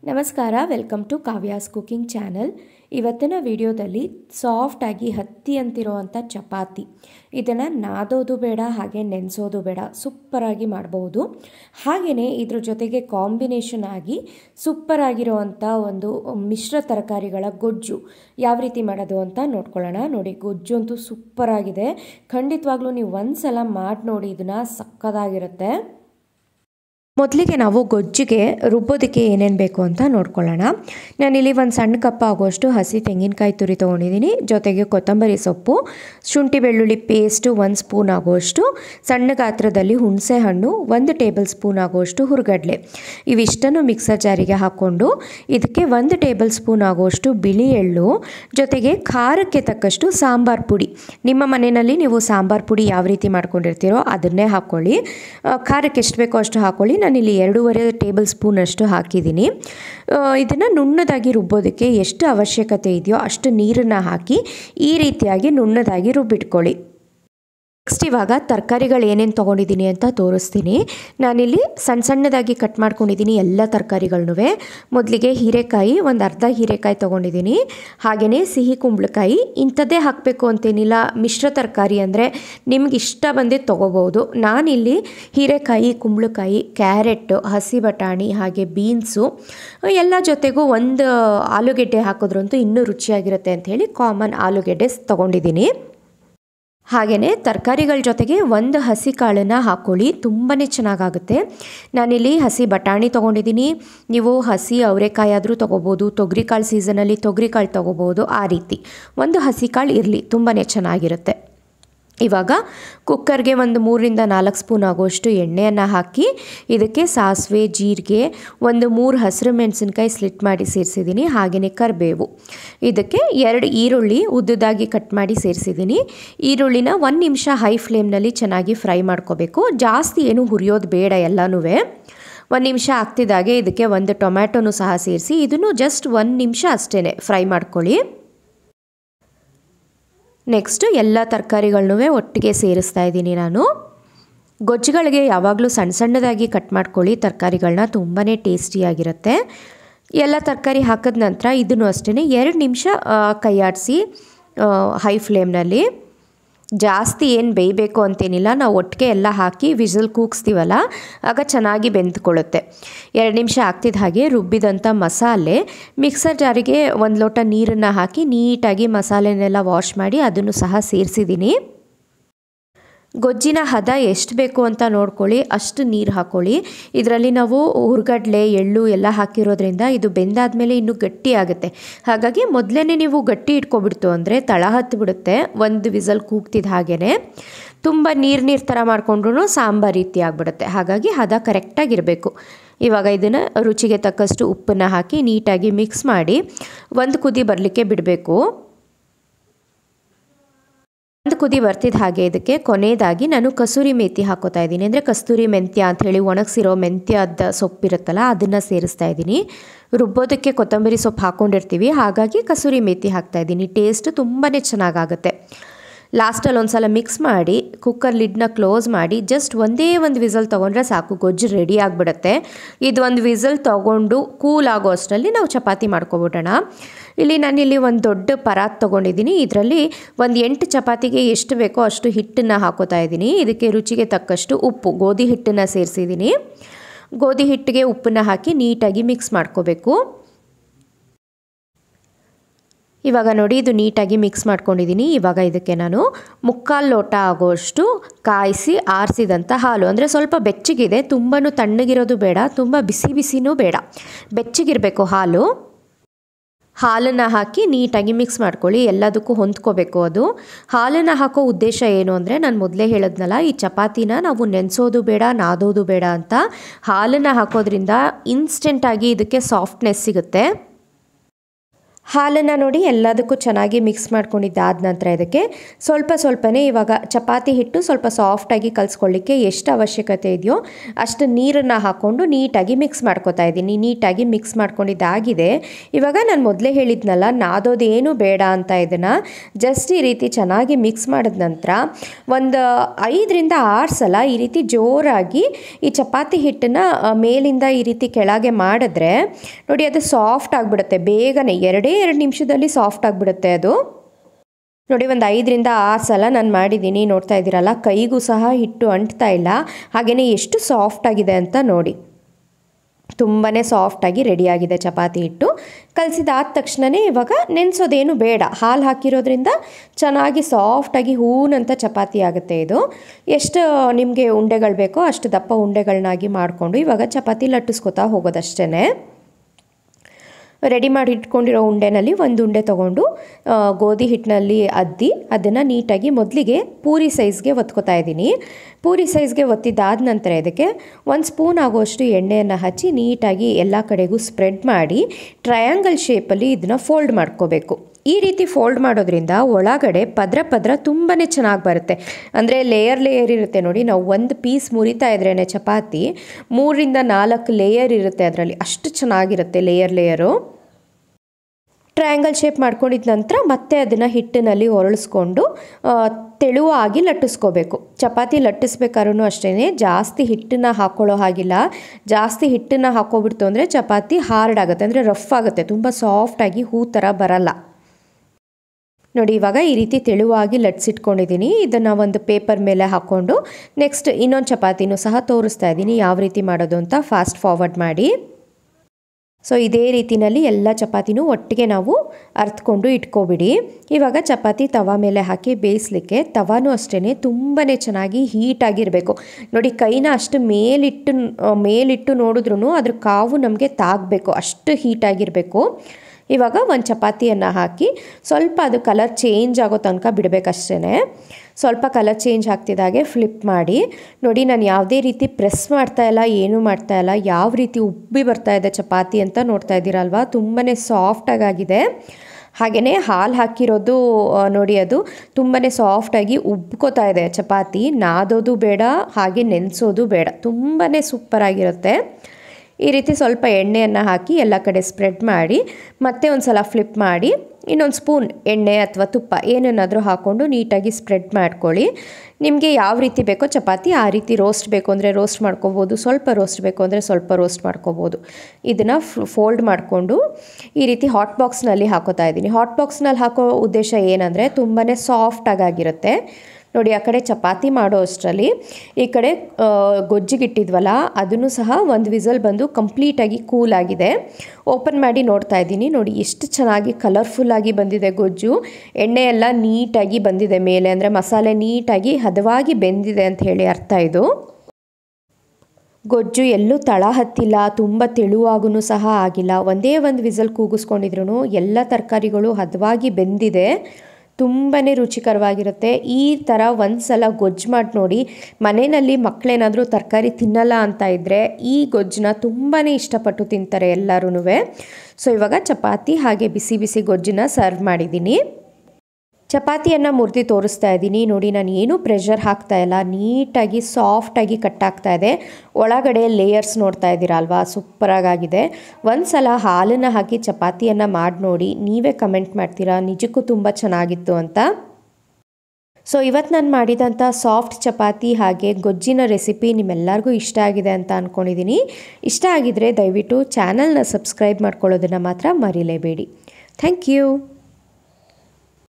ನಮಸ್ಕಾರ welcome to Kavya's cooking channel ಇವತ್ತಿನ ವಿಡಿಯೋದಲ್ಲಿ ಸಾಫ್ಟಾಗಿ ಹತ್ತಿ ಅಂತಿರೋವಂಥ ಚಪಾತಿ ಇದನ್ನು ನಾದೋದು ಬೇಡ ಹಾಗೆ ನೆನೆಸೋದು ಬೇಡ ಸೂಪರಾಗಿ ಮಾಡ್ಬೋದು ಹಾಗೆಯೇ ಇದ್ರ ಜೊತೆಗೆ ಕಾಂಬಿನೇಷನ್ ಆಗಿ ಸೂಪರಾಗಿರೋವಂಥ ಒಂದು ಮಿಶ್ರ ತರಕಾರಿಗಳ ಗೊಜ್ಜು ಯಾವ ರೀತಿ ಮಾಡೋದು ಅಂತ ನೋಡ್ಕೊಳ್ಳೋಣ ನೋಡಿ ಗೊಜ್ಜು ಅಂತೂ ಸೂಪರಾಗಿದೆ ಖಂಡಿತವಾಗ್ಲೂ ನೀವು ಒಂದು ಸಲ ಮಾಡಿ ನೋಡಿ ಇದನ್ನು ಸಕ್ಕದಾಗಿರುತ್ತೆ ಮೊದಲಿಗೆ ನಾವು ಗೊಜ್ಜಿಗೆ ರುಬ್ಬೋದಕ್ಕೆ ಏನೇನು ಬೇಕು ಅಂತ ನೋಡ್ಕೊಳ್ಳೋಣ ನಾನಿಲ್ಲಿ ಒಂದು ಸಣ್ಣ ಕಪ್ಪ ಆಗೋಷ್ಟು ಹಸಿ ತೆಂಗಿನಕಾಯಿ ತುರಿ ತೊಗೊಂಡಿದ್ದೀನಿ ಜೊತೆಗೆ ಕೊತ್ತಂಬರಿ ಸೊಪ್ಪು ಶುಂಠಿ ಬೆಳ್ಳುಳ್ಳಿ ಪೇಸ್ಟು ಒಂದು ಸ್ಪೂನ್ ಆಗೋಷ್ಟು ಸಣ್ಣ ಗಾತ್ರದಲ್ಲಿ ಹುಣಸೆ ಹಣ್ಣು ಒಂದು ಟೇಬಲ್ ಸ್ಪೂನ್ ಆಗೋಷ್ಟು ಹುರುಗಡ್ಲೆ ಇವಿಷ್ಟನ್ನು ಮಿಕ್ಸರ್ ಜಾರಿಗೆ ಹಾಕ್ಕೊಂಡು ಇದಕ್ಕೆ ಒಂದು ಟೇಬಲ್ ಸ್ಪೂನ್ ಆಗೋಷ್ಟು ಬಿಳಿ ಎಳ್ಳು ಜೊತೆಗೆ ಖಾರಕ್ಕೆ ತಕ್ಕಷ್ಟು ಸಾಂಬಾರ್ ಪುಡಿ ನಿಮ್ಮ ಮನೆಯಲ್ಲಿ ನೀವು ಸಾಂಬಾರ್ ಪುಡಿ ಯಾವ ರೀತಿ ಮಾಡ್ಕೊಂಡಿರ್ತೀರೋ ಅದನ್ನೇ ಹಾಕ್ಕೊಳ್ಳಿ ಖಾರಕ್ಕೆ ಎಷ್ಟು ಬೇಕೋ ಅಷ್ಟು ಹಾಕ್ಕೊಳ್ಳಿ ನಾನಿಲ್ಲಿ ಎರಡೂವರೆ ಟೇಬಲ್ ಸ್ಪೂನಷ್ಟು ಹಾಕಿದ್ದೀನಿ ಇದನ್ನು ನುಣ್ಣದಾಗಿ ರುಬ್ಬೋದಕ್ಕೆ ಎಷ್ಟು ಅವಶ್ಯಕತೆ ಇದೆಯೋ ಅಷ್ಟು ನೀರನ್ನು ಹಾಕಿ ಈ ರೀತಿಯಾಗಿ ನುಣ್ಣದಾಗಿ ರುಬ್ಬಿಟ್ಕೊಳ್ಳಿ ನೆಕ್ಸ್ಟ್ ಇವಾಗ ತರಕಾರಿಗಳು ಏನೇನು ತೊಗೊಂಡಿದ್ದೀನಿ ಅಂತ ತೋರಿಸ್ತೀನಿ ನಾನಿಲ್ಲಿ ಸಣ್ಣ ಸಣ್ಣದಾಗಿ ಕಟ್ ಮಾಡ್ಕೊಂಡಿದ್ದೀನಿ ಎಲ್ಲ ತರಕಾರಿಗಳನ್ನೂ ಮೊದಲಿಗೆ ಹೀರೆಕಾಯಿ ಒಂದು ಅರ್ಧ ಹೀರೆಕಾಯಿ ತೊಗೊಂಡಿದ್ದೀನಿ ಹಾಗೆಯೇ ಸಿಹಿ ಕುಂಬಳಕಾಯಿ ಇಂಥದ್ದೇ ಹಾಕಬೇಕು ಅಂತೇನಿಲ್ಲ ಮಿಶ್ರ ತರಕಾರಿ ಅಂದರೆ ನಿಮ್ಗೆ ಇಷ್ಟ ಬಂದಿದ್ದು ತೊಗೋಬೋದು ನಾನಿಲ್ಲಿ ಹೀರೆಕಾಯಿ ಕುಂಬಳಕಾಯಿ ಕ್ಯಾರೆಟ್ ಹಸಿ ಬಟಾಣಿ ಹಾಗೆ ಬೀನ್ಸು ಎಲ್ಲ ಜೊತೆಗೂ ಒಂದು ಆಲೂಗೆಡ್ಡೆ ಹಾಕಿದ್ರಂತೂ ಇನ್ನೂ ರುಚಿಯಾಗಿರುತ್ತೆ ಅಂಥೇಳಿ ಕಾಮನ್ ಆಲೂಗೆಡ್ಡೆ ತೊಗೊಂಡಿದ್ದೀನಿ ಹಾಗೆಯೇ ತರಕಾರಿಗಳ ಜೊತೆಗೆ ಒಂದು ಹಸಿ ಕಾಳನ್ನು ಹಾಕ್ಕೊಳ್ಳಿ ತುಂಬಾ ಚೆನ್ನಾಗಾಗುತ್ತೆ ನಾನಿಲ್ಲಿ ಹಸಿ ಬಟಾಣಿ ತೊಗೊಂಡಿದ್ದೀನಿ ನೀವು ಹಸಿ ಅವರೆಕಾಯಿ ಆದರೂ ತೊಗೋಬೋದು ತೊಗರಿಕಾಳು ಸೀಸನಲ್ಲಿ ತೊಗರಿಕಾಳು ತೊಗೋಬೋದು ಆ ರೀತಿ ಒಂದು ಹಸಿ ಕಾಳು ಇರಲಿ ತುಂಬಾ ಚೆನ್ನಾಗಿರುತ್ತೆ ಇವಾಗ ಕುಕ್ಕರ್ಗೆ ಒಂದು ಮೂರರಿಂದ ನಾಲ್ಕು ಸ್ಪೂನ್ ಆಗೋಷ್ಟು ಎಣ್ಣೆಯನ್ನು ಹಾಕಿ ಇದಕ್ಕೆ ಸಾಸಿವೆ ಜೀರಿಗೆ ಒಂದು ಮೂರು ಹಸಿರು ಮೆಣಸಿನ್ಕಾಯಿ ಸ್ಲಿಟ್ ಮಾಡಿ ಸೇರಿಸಿದ್ದೀನಿ ಹಾಗೆಯೇ ಕರಿಬೇವು ಇದಕ್ಕೆ ಎರಡು ಈರುಳ್ಳಿ ಉದ್ದುದಾಗಿ ಕಟ್ ಮಾಡಿ ಸೇರಿಸಿದ್ದೀನಿ ಈರುಳ್ಳಿನ ಒಂದು ನಿಮಿಷ ಹೈ ಫ್ಲೇಮ್ನಲ್ಲಿ ಚೆನ್ನಾಗಿ ಫ್ರೈ ಮಾಡ್ಕೋಬೇಕು ಜಾಸ್ತಿ ಏನು ಹುರಿಯೋದು ಬೇಡ ಎಲ್ಲನೂ ಒಂದು ನಿಮಿಷ ಆಗ್ತಿದ್ದಾಗೆ ಇದಕ್ಕೆ ಒಂದು ಟೊಮ್ಯಾಟೊನು ಸಹ ಸೇರಿಸಿ ಇದನ್ನು ಜಸ್ಟ್ ಒಂದು ನಿಮಿಷ ಅಷ್ಟೇ ಫ್ರೈ ಮಾಡ್ಕೊಳ್ಳಿ ನೆಕ್ಸ್ಟು ಎಲ್ಲ ತರಕಾರಿಗಳನ್ನೂ ಒಟ್ಟಿಗೆ ಸೇರಿಸ್ತಾ ಇದ್ದೀನಿ ನಾನು ಗೊಜ್ಜುಗಳಿಗೆ ಯಾವಾಗಲೂ ಸಣ್ಣ ಸಣ್ಣದಾಗಿ ಕಟ್ ಮಾಡ್ಕೊಳ್ಳಿ ತರಕಾರಿಗಳನ್ನ ತುಂಬಾ ಟೇಸ್ಟಿಯಾಗಿರುತ್ತೆ ಎಲ್ಲ ತರಕಾರಿ ಹಾಕಿದ ನಂತರ ಇದನ್ನು ಅಷ್ಟೇ ಎರಡು ನಿಮಿಷ ಕೈಯಾಡಿಸಿ ಹೈ ಫ್ಲೇಮ್ನಲ್ಲಿ ಜಾಸ್ತಿ ಏನು ಬೇಯಬೇಕು ಅಂತೇನಿಲ್ಲ ನಾವು ಒಟ್ಟಿಗೆ ಎಲ್ಲ ಹಾಕಿ ವಿಸಲ್ ಕೂಗಿಸ್ತೀವಲ್ಲ ಆಗ ಚೆನ್ನಾಗಿ ಬೆಂದ್ಕೊಳ್ಳುತ್ತೆ ಎರಡು ನಿಮಿಷ ಆಗ್ತಿದ್ದ ಹಾಗೆ ರುಬ್ಬಿದಂಥ ಮಸಾಲೆ ಮಿಕ್ಸರ್ ಜಾರಿಗೆ ಒಂದು ಲೋಟ ನೀರನ್ನು ಹಾಕಿ ನೀಟಾಗಿ ಮಸಾಲೆನೆಲ್ಲ ವಾಶ್ ಮಾಡಿ ಅದನ್ನು ಸಹ ಸೇರಿಸಿದ್ದೀನಿ ಗೊಜ್ಜಿನ ಹದ ಎಷ್ಟು ಬೇಕು ಅಂತ ನೋಡ್ಕೊಳ್ಳಿ ಅಷ್ಟು ನೀರು ಹಾಕ್ಕೊಳ್ಳಿ ಇದರಲ್ಲಿ ನಾವು ಹುರ್ಗಡ್ಲೆ ಎಳ್ಳು ಎಲ್ಲ ಹಾಕಿರೋದ್ರಿಂದ ಇದು ಬೆಂದಾದಮೇಲೆ ಇನ್ನೂ ಗಟ್ಟಿ ಆಗುತ್ತೆ ಹಾಗಾಗಿ ಮೊದಲೇ ನೀವು ಗಟ್ಟಿ ಇಟ್ಕೊಬಿಡ್ತು ಅಂದರೆ ತಳ ಹತ್ತು ಬಿಡುತ್ತೆ ಒಂದು ವಿಸಲ್ ಕೂಗ್ತಿದ್ದ ಹಾಗೇ ತುಂಬ ನೀರು ನೀರು ಥರ ಮಾಡಿಕೊಂಡ್ರು ಸಾಂಬಾರು ರೀತಿ ಆಗಿಬಿಡುತ್ತೆ ಹಾಗಾಗಿ ಹದ ಕರೆಕ್ಟಾಗಿರಬೇಕು ಇವಾಗ ಇದನ್ನು ರುಚಿಗೆ ತಕ್ಕಷ್ಟು ಉಪ್ಪನ್ನು ಹಾಕಿ ನೀಟಾಗಿ ಮಿಕ್ಸ್ ಮಾಡಿ ಒಂದು ಕುದಿ ಬರಲಿಕ್ಕೆ ಬಿಡಬೇಕು ಒಂದು ಕುದಿ ಬರ್ತಿದ್ದ ಹಾಗೆ ಇದಕ್ಕೆ ಕೊನೆಯದಾಗಿ ನಾನು ಕಸೂರಿ ಮೇಥಿ ಹಾಕೋತಾ ಇದ್ದೀನಿ ಅಂದರೆ ಕಸ್ತೂರಿ ಮೆಂತ್ಯ ಅಂತ ಹೇಳಿ ಒಣಗಿಸಿರೋ ಮೆಂತ್ಯದ ಸೊಪ್ಪಿರುತ್ತಲ್ಲ ಅದನ್ನು ಸೇರಿಸ್ತಾ ಇದ್ದೀನಿ ರುಬ್ಬೋದಕ್ಕೆ ಕೊತ್ತಂಬರಿ ಸೊಪ್ಪು ಹಾಕ್ಕೊಂಡಿರ್ತೀವಿ ಹಾಗಾಗಿ ಕಸೂರಿ ಮೇಥಿ ಹಾಕ್ತಾ ಇದ್ದೀನಿ ಟೇಸ್ಟ್ ತುಂಬಾ ಚೆನ್ನಾಗಾಗುತ್ತೆ ಲಾಸ್ಟಲ್ಲಿ ಒಂದು ಸಲ ಮಿಕ್ಸ್ ಮಾಡಿ ಕುಕ್ಕರ್ ಲಿಡ್ನ ಕ್ಲೋಸ್ ಮಾಡಿ ಜಸ್ಟ್ ಒಂದೇ ಒಂದು ವಿಸಲ್ ತೊಗೊಂಡ್ರೆ ಸಾಕು ಗೊಜ್ಜು ರೆಡಿ ಆಗಿಬಿಡುತ್ತೆ ಇದು ಒಂದು ವಿಸಲ್ ತೊಗೊಂಡು ಕೂಲ್ ಆಗೋ ಅಷ್ಟರಲ್ಲಿ ನಾವು ಚಪಾತಿ ಮಾಡ್ಕೊಬಿಡೋಣ ಇಲ್ಲಿ ನಾನಿಲ್ಲಿ ಒಂದು ದೊಡ್ಡ ಪರಾತ್ ತೊಗೊಂಡಿದ್ದೀನಿ ಇದರಲ್ಲಿ ಒಂದು ಎಂಟು ಚಪಾತಿಗೆ ಎಷ್ಟು ಬೇಕೋ ಅಷ್ಟು ಹಿಟ್ಟನ್ನು ಹಾಕೋತಾ ಇದ್ದೀನಿ ಇದಕ್ಕೆ ರುಚಿಗೆ ತಕ್ಕಷ್ಟು ಉಪ್ಪು ಗೋಧಿ ಹಿಟ್ಟನ್ನು ಸೇರಿಸಿದ್ದೀನಿ ಗೋಧಿ ಹಿಟ್ಟಿಗೆ ಉಪ್ಪನ್ನು ಹಾಕಿ ನೀಟಾಗಿ ಮಿಕ್ಸ್ ಮಾಡ್ಕೋಬೇಕು ಇವಾಗ ನೋಡಿ ಇದು ನೀಟಾಗಿ ಮಿಕ್ಸ್ ಮಾಡ್ಕೊಂಡಿದ್ದೀನಿ ಇವಾಗ ಇದಕ್ಕೆ ನಾನು ಮುಕ್ಕಾಲು ಲೋಟ ಆಗೋಷ್ಟು ಕಾಯಿಸಿ ಆರಿಸಿದಂಥ ಹಾಲು ಅಂದರೆ ಸ್ವಲ್ಪ ಬೆಚ್ಚಗಿದೆ ತುಂಬಾ ತಣ್ಣಗಿರೋದು ಬೇಡ ತುಂಬ ಬಿಸಿ ಬಿಸಿನೂ ಬೇಡ ಬೆಚ್ಚಗಿರಬೇಕು ಹಾಲು ಹಾಲನ್ನು ಹಾಕಿ ನೀಟಾಗಿ ಮಿಕ್ಸ್ ಮಾಡ್ಕೊಳ್ಳಿ ಎಲ್ಲದಕ್ಕೂ ಹೊಂದ್ಕೋಬೇಕು ಅದು ಹಾಲನ್ನು ಹಾಕೋ ಉದ್ದೇಶ ಏನು ಅಂದರೆ ನಾನು ಮೊದಲೇ ಹೇಳಿದ್ನಲ್ಲ ಈ ಚಪಾತಿನ ನಾವು ನೆನೆಸೋದು ಬೇಡ ನಾದೋದು ಬೇಡ ಅಂತ ಹಾಲನ್ನು ಹಾಕೋದ್ರಿಂದ ಇನ್ಸ್ಟೆಂಟಾಗಿ ಇದಕ್ಕೆ ಸಾಫ್ಟ್ನೆಸ್ ಸಿಗುತ್ತೆ ಹಾಲನ್ನು ನೋಡಿ ಎಲ್ಲದಕ್ಕೂ ಚೆನ್ನಾಗಿ ಮಿಕ್ಸ್ ಮಾಡ್ಕೊಂಡಿದ್ದಾದ ನಂತರ ಇದಕ್ಕೆ ಸ್ವಲ್ಪ ಸ್ವಲ್ಪನೇ ಇವಾಗ ಚಪಾತಿ ಹಿಟ್ಟು ಸ್ವಲ್ಪ ಸಾಫ್ಟಾಗಿ ಕಲಿಸ್ಕೊಳ್ಳಿಕ್ಕೆ ಎಷ್ಟು ಅವಶ್ಯಕತೆ ಇದೆಯೋ ಅಷ್ಟು ನೀರನ್ನು ಹಾಕ್ಕೊಂಡು ನೀಟಾಗಿ ಮಿಕ್ಸ್ ಮಾಡ್ಕೊತಾ ಇದ್ದೀನಿ ನೀಟಾಗಿ ಮಿಕ್ಸ್ ಮಾಡ್ಕೊಂಡಿದ್ದಾಗಿದೆ ಇವಾಗ ನಾನು ಮೊದಲೇ ಹೇಳಿದ್ನಲ್ಲ ನಾದೋದೇನು ಬೇಡ ಅಂತ ಇದನ್ನು ಜಸ್ಟ್ ಈ ರೀತಿ ಚೆನ್ನಾಗಿ ಮಿಕ್ಸ್ ಮಾಡಿದ ನಂತರ ಒಂದು ಐದರಿಂದ ಆರು ಸಲ ಈ ರೀತಿ ಜೋರಾಗಿ ಈ ಚಪಾತಿ ಹಿಟ್ಟನ್ನು ಮೇಲಿಂದ ಈ ರೀತಿ ಕೆಳಗೆ ಮಾಡಿದ್ರೆ ನೋಡಿ ಅದು ಸಾಫ್ಟ್ ಆಗಿಬಿಡುತ್ತೆ ಬೇಗನೆ ಎರಡೇ ಎರಡು ನಿಮಿಷದಲ್ಲಿ ಸಾಫ್ಟ್ ಆಗಿಬಿಡುತ್ತೆ ಅದು ನೋಡಿ ಒಂದು ಐದರಿಂದ ಆರು ಸಲ ನಾನು ಮಾಡಿದ್ದೀನಿ ನೋಡ್ತಾ ಇದ್ದೀರಲ್ಲ ಕೈಗೂ ಸಹ ಹಿಟ್ಟು ಅಂಟ್ತಾ ಇಲ್ಲ ಹಾಗೆಯೇ ಎಷ್ಟು ಸಾಫ್ಟ್ ಆಗಿದೆ ಅಂತ ನೋಡಿ ತುಂಬಾ ಸಾಫ್ಟಾಗಿ ರೆಡಿಯಾಗಿದೆ ಚಪಾತಿ ಹಿಟ್ಟು ಕಲಸಿದಾದ ತಕ್ಷಣವೇ ಇವಾಗ ನೆನೆಸೋದೇನು ಬೇಡ ಹಾಲು ಹಾಕಿರೋದ್ರಿಂದ ಚೆನ್ನಾಗಿ ಸಾಫ್ಟಾಗಿ ಹೂನಂತ ಚಪಾತಿ ಆಗುತ್ತೆ ಇದು ಎಷ್ಟು ನಿಮಗೆ ಉಂಡೆಗಳು ಬೇಕೋ ಅಷ್ಟು ದಪ್ಪ ಉಂಡೆಗಳನ್ನಾಗಿ ಮಾಡಿಕೊಂಡು ಇವಾಗ ಚಪಾತಿ ಲಟ್ಟಿಸ್ಕೊತಾ ಹೋಗೋದಷ್ಟೇ ರೆಡಿ ಮಾಡಿ ಇಟ್ಕೊಂಡಿರೋ ಉಂಡೆನಲ್ಲಿ ಒಂದು ಉಂಡೆ ತೊಗೊಂಡು ಗೋಧಿ ಹಿಟ್ಟಿನಲ್ಲಿ ಅದ್ದಿ ಅದನ್ನು ನೀಟಾಗಿ ಮೊದಲಿಗೆ ಪೂರಿ ಸೈಜ್ಗೆ ಒತ್ಕೋತಾ ಇದ್ದೀನಿ ಪೂರಿ ಸೈಜ್ಗೆ ಒತ್ತಿದ್ದಾದ ನಂತರ ಇದಕ್ಕೆ ಒಂದು ಸ್ಪೂನ್ ಆಗುವಷ್ಟು ಎಣ್ಣೆಯನ್ನು ಹಚ್ಚಿ ನೀಟಾಗಿ ಎಲ್ಲ ಕಡೆಗೂ ಸ್ಪ್ರೆಡ್ ಮಾಡಿ ಟ್ರಯಾಂಗಲ್ ಶೇಪಲ್ಲಿ ಇದನ್ನು ಫೋಲ್ಡ್ ಮಾಡ್ಕೋಬೇಕು ಈ ರೀತಿ ಫೋಲ್ಡ್ ಮಾಡೋದ್ರಿಂದ ಒಳಗಡೆ ಪದ್ರ ಪದ್ರ ತುಂಬಾ ಚೆನ್ನಾಗಿ ಬರುತ್ತೆ ಅಂದರೆ ಲೇಯರ್ ಲೇಯರ್ ಇರುತ್ತೆ ನೋಡಿ ನಾವು ಒಂದು ಪೀಸ್ ಮುರಿತಾ ಇದ್ರೇ ಚಪಾತಿ ಮೂರಿಂದ ನಾಲ್ಕು ಲೇಯರ್ ಇರುತ್ತೆ ಅದರಲ್ಲಿ ಅಷ್ಟು ಚೆನ್ನಾಗಿರುತ್ತೆ ಲೇಯರ್ ಲೇಯರು ಟ್ರಯಾಂಗಲ್ ಶೇಪ್ ಮಾಡ್ಕೊಂಡಿದ ನಂತರ ಮತ್ತೆ ಅದನ್ನು ಹಿಟ್ಟಿನಲ್ಲಿ ಒರಳಿಸ್ಕೊಂಡು ತೆಳುವಾಗಿ ಲಟ್ಟಿಸ್ಕೋಬೇಕು ಚಪಾತಿ ಲಟ್ಟಿಸ್ಬೇಕಾದ್ರೂ ಅಷ್ಟೇ ಜಾಸ್ತಿ ಹಿಟ್ಟನ್ನು ಹಾಕ್ಕೊಳ್ಳೋ ಹಾಗಿಲ್ಲ ಜಾಸ್ತಿ ಹಿಟ್ಟನ್ನು ಹಾಕೋಬಿಡ್ತು ಅಂದರೆ ಚಪಾತಿ ಹಾರ್ಡ್ ಆಗುತ್ತೆ ಅಂದರೆ ರಫ್ ಆಗುತ್ತೆ ತುಂಬ ಸಾಫ್ಟಾಗಿ ಹೂ ಥರ ಬರಲ್ಲ ನೋಡಿ ಇವಾಗ ಈ ರೀತಿ ತೆಳುವಾಗಿ ಲಟ್ಸಿಟ್ಕೊಂಡಿದ್ದೀನಿ ಇದನ್ನು ಒಂದು ಪೇಪರ್ ಮೇಲೆ ಹಾಕ್ಕೊಂಡು ನೆಕ್ಸ್ಟ್ ಇನ್ನೊಂದು ಚಪಾತಿನೂ ಸಹ ತೋರಿಸ್ತಾ ಇದ್ದೀನಿ ಯಾವ ರೀತಿ ಮಾಡೋದು ಅಂತ ಫಾಸ್ಟ್ ಫಾರ್ವರ್ಡ್ ಮಾಡಿ ಸೊ ಇದೇ ರೀತಿನಲ್ಲಿ ಎಲ್ಲ ಚಪಾತಿನೂ ಒಟ್ಟಿಗೆ ನಾವು ಅರ್ತ್ಕೊಂಡು ಇಟ್ಕೊಬಿಡಿ ಇವಾಗ ಚಪಾತಿ ತವಾ ಮೇಲೆ ಹಾಕಿ ಬೇಯಿಸ್ಲಿಕ್ಕೆ ತವಾನೂ ಅಷ್ಟೇ ತುಂಬಾ ಚೆನ್ನಾಗಿ ಹೀಟಾಗಿರಬೇಕು ನೋಡಿ ಕೈನ ಅಷ್ಟು ಮೇಲಿಟ್ಟು ಮೇಲಿಟ್ಟು ನೋಡಿದ್ರೂ ಅದ್ರ ಕಾವು ನಮಗೆ ತಾಗಬೇಕು ಅಷ್ಟು ಹೀಟಾಗಿರಬೇಕು ಇವಾಗ ಒಂದು ಚಪಾತಿಯನ್ನು ಹಾಕಿ ಸ್ವಲ್ಪ ಅದು ಕಲರ್ ಚೇಂಜ್ ಆಗೋ ತನಕ ಬಿಡಬೇಕಷ್ಟೇ ಸ್ವಲ್ಪ ಕಲರ್ ಚೇಂಜ್ ಆಗ್ತಿದ್ದಾಗೆ ಫ್ಲಿಪ್ ಮಾಡಿ ನೋಡಿ ನಾನು ಯಾವುದೇ ರೀತಿ ಪ್ರೆಸ್ ಮಾಡ್ತಾ ಇಲ್ಲ ಏನೂ ಮಾಡ್ತಾ ಇಲ್ಲ ಯಾವ ರೀತಿ ಉಬ್ಬಿ ಬರ್ತಾ ಇದೆ ಚಪಾತಿ ಅಂತ ನೋಡ್ತಾ ಇದ್ದೀರಲ್ವ ತುಂಬಾ ಸಾಫ್ಟಾಗಿದೆ ಹಾಗೆಯೇ ಹಾಲು ಹಾಕಿರೋದು ನೋಡಿ ಅದು ತುಂಬಾ ಸಾಫ್ಟಾಗಿ ಉಬ್ಕೋತಾ ಇದೆ ಚಪಾತಿ ನಾದೋದು ಬೇಡ ಹಾಗೆ ನೆನೆಸೋದು ಬೇಡ ತುಂಬಾ ಸೂಪರಾಗಿರುತ್ತೆ ಈ ರೀತಿ ಸ್ವಲ್ಪ ಎಣ್ಣೆಯನ್ನು ಹಾಕಿ ಎಲ್ಲ ಕಡೆ ಸ್ಪ್ರೆಡ್ ಮಾಡಿ ಮತ್ತೆ ಒಂದು ಸಲ ಫ್ಲಿಪ್ ಮಾಡಿ ಇನ್ನೊಂದು ಸ್ಪೂನ್ ಎಣ್ಣೆ ಅಥವಾ ತುಪ್ಪ ಏನನ್ನಾದರೂ ಹಾಕ್ಕೊಂಡು ನೀಟಾಗಿ ಸ್ಪ್ರೆಡ್ ಮಾಡ್ಕೊಳ್ಳಿ ನಿಮಗೆ ಯಾವ ರೀತಿ ಬೇಕೋ ಚಪಾತಿ ಆ ರೀತಿ ರೋಸ್ಟ್ ಬೇಕು ಅಂದರೆ ರೋಸ್ಟ್ ಮಾಡ್ಕೋಬೋದು ಸ್ವಲ್ಪ ರೋಸ್ಟ್ ಬೇಕು ಅಂದರೆ ಸ್ವಲ್ಪ ರೋಸ್ಟ್ ಮಾಡ್ಕೋಬೋದು ಇದನ್ನು ಫೋಲ್ಡ್ ಮಾಡಿಕೊಂಡು ಈ ರೀತಿ ಹಾಟ್ ಬಾಕ್ಸ್ನಲ್ಲಿ ಹಾಕೋತಾ ಇದ್ದೀನಿ ಹಾಟ್ ಬಾಕ್ಸ್ನಲ್ಲಿ ಹಾಕೋ ಉದ್ದೇಶ ಏನಂದರೆ ತುಂಬಾ ಸಾಫ್ಟಾಗಿರುತ್ತೆ ನೋಡಿ ಆ ಕಡೆ ಚಪಾತಿ ಮಾಡೋ ಅಷ್ಟರಲ್ಲಿ ಈ ಕಡೆ ಗೊಜ್ಜಿಗಿಟ್ಟಿದ್ವಲ್ಲ ಅದನ್ನು ಸಹ ಒಂದು ವಿಸಲ್ ಬಂದು ಕಂಪ್ಲೀಟಾಗಿ ಕೂಲ್ ಆಗಿದೆ ಓಪನ್ ಮಾಡಿ ನೋಡ್ತಾ ಇದ್ದೀನಿ ನೋಡಿ ಎಷ್ಟು ಚೆನ್ನಾಗಿ ಕಲರ್ಫುಲ್ಲಾಗಿ ಬಂದಿದೆ ಗೊಜ್ಜು ಎಣ್ಣೆ ಎಲ್ಲ ನೀಟಾಗಿ ಬಂದಿದೆ ಮೇಲೆ ಅಂದರೆ ಮಸಾಲೆ ನೀಟಾಗಿ ಹದವಾಗಿ ಬೆಂದಿದೆ ಅಂತ ಹೇಳಿ ಅರ್ಥ ಇದು ಗೊಜ್ಜು ಎಲ್ಲೂ ತಳ ಹತ್ತಿಲ್ಲ ತುಂಬ ತೆಳುವಾಗೂ ಸಹ ಆಗಿಲ್ಲ ಒಂದೇ ಒಂದು ವಿಸಲ್ ಕೂಗಿಸ್ಕೊಂಡಿದ್ರು ಎಲ್ಲ ತರಕಾರಿಗಳು ಹದವಾಗಿ ಬೆಂದಿದೆ ತುಂಬಾ ರುಚಿಕರವಾಗಿರುತ್ತೆ ಈ ಥರ ಒಂದು ಸಲ ಗೊಜ್ಜು ಮಾಡಿ ನೋಡಿ ಮನೆಯಲ್ಲಿ ಮಕ್ಕಳೇನಾದರೂ ತರಕಾರಿ ತಿನ್ನಲ್ಲ ಅಂತ ಇದ್ದರೆ ಈ ಗೊಜ್ಜನ್ನ ತುಂಬಾ ಇಷ್ಟಪಟ್ಟು ತಿಂತಾರೆ ಎಲ್ಲರೂ ಸೊ ಇವಾಗ ಚಪಾತಿ ಹಾಗೆ ಬಿಸಿ ಬಿಸಿ ಗೊಜ್ಜನ್ನ ಸರ್ವ್ ಮಾಡಿದ್ದೀನಿ ಚಪಾತಿಯನ್ನು ಮುರಿದು ತೋರಿಸ್ತಾ ಇದ್ದೀನಿ ನೋಡಿ ನಾನು ಏನೂ ಪ್ರೆಷರ್ ಹಾಕ್ತಾ ಇಲ್ಲ ನೀಟಾಗಿ ಸಾಫ್ಟಾಗಿ ಕಟ್ಟಾಗ್ತಾ ಇದೆ ಒಳಗಡೆ ಲೇಯರ್ಸ್ ನೋಡ್ತಾ ಇದ್ದೀರಾ ಅಲ್ವಾ ಸೂಪರಾಗಿದೆ ಒಂದು ಸಲ ಹಾಲನ್ನು ಹಾಕಿ ಚಪಾತಿಯನ್ನು ಮಾಡಿ ನೋಡಿ ನೀವೇ ಕಮೆಂಟ್ ಮಾಡ್ತೀರಾ ನಿಜಕ್ಕೂ ತುಂಬ ಚೆನ್ನಾಗಿತ್ತು ಅಂತ ಸೊ ಇವತ್ತು ನಾನು ಮಾಡಿದಂಥ ಸಾಫ್ಟ್ ಚಪಾತಿ ಹಾಗೆ ಗೊಜ್ಜಿನ ರೆಸಿಪಿ ನಿಮ್ಮೆಲ್ಲರಿಗೂ ಇಷ್ಟ ಆಗಿದೆ ಅಂತ ಅಂದ್ಕೊಂಡಿದ್ದೀನಿ ಇಷ್ಟ ಆಗಿದರೆ ದಯವಿಟ್ಟು ಚಾನಲ್ನ ಸಬ್ಸ್ಕ್ರೈಬ್ ಮಾಡ್ಕೊಳ್ಳೋದನ್ನು ಮಾತ್ರ ಮರಿಲೇಬೇಡಿ ಥ್ಯಾಂಕ್ ಯು